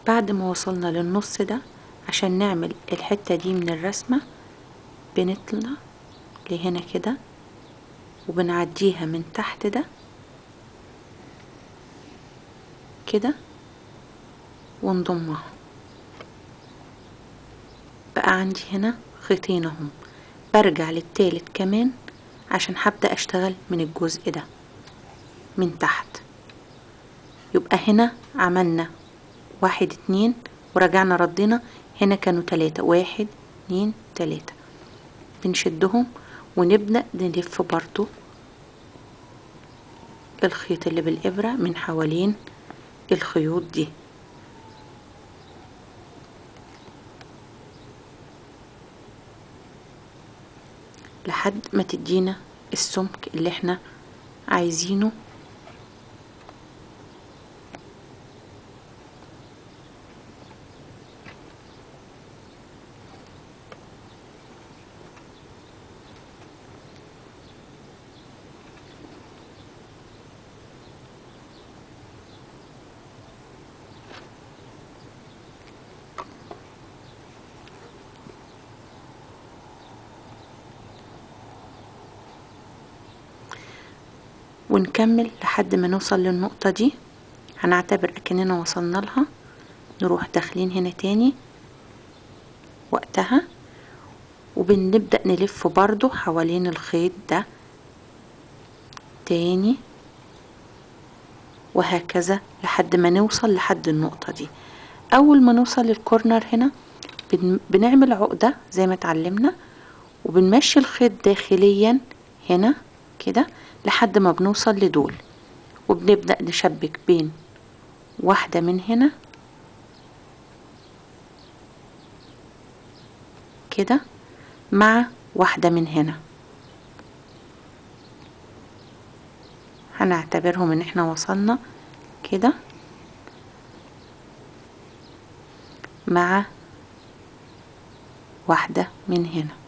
بعد ما وصلنا للنص ده عشان نعمل الحتة دي من الرسمة بنطلع لهنا كده وبنعديها من تحت ده كده ونضمها بقى عندي هنا خيطين اهم برجع للتالت كمان عشان هبدأ اشتغل من الجزء ده من تحت يبقى هنا عملنا واحد اتنين ورجعنا ردينا هنا كانوا تلاتة واحد اتنين تلاتة بنشدهم ونبدأ نلف برضو الخيط اللي بالإبرة من حوالين الخيوط دي لحد ما تدينا السمك اللي احنا عايزينه ونكمل لحد ما نوصل للنقطة دي هنعتبر اكننا وصلنا لها نروح داخلين هنا تاني وقتها وبنبدأ نلف برضو حوالين الخيط ده تاني وهكذا لحد ما نوصل لحد النقطة دي أول ما نوصل للكورنر هنا بن- بنعمل عقدة زي ما اتعلمنا وبنمشي الخيط داخليا هنا كده لحد ما بنوصل لدول وبنبدأ نشبك بين واحدة من هنا كده مع واحدة من هنا هنعتبرهم ان احنا وصلنا كده مع واحدة من هنا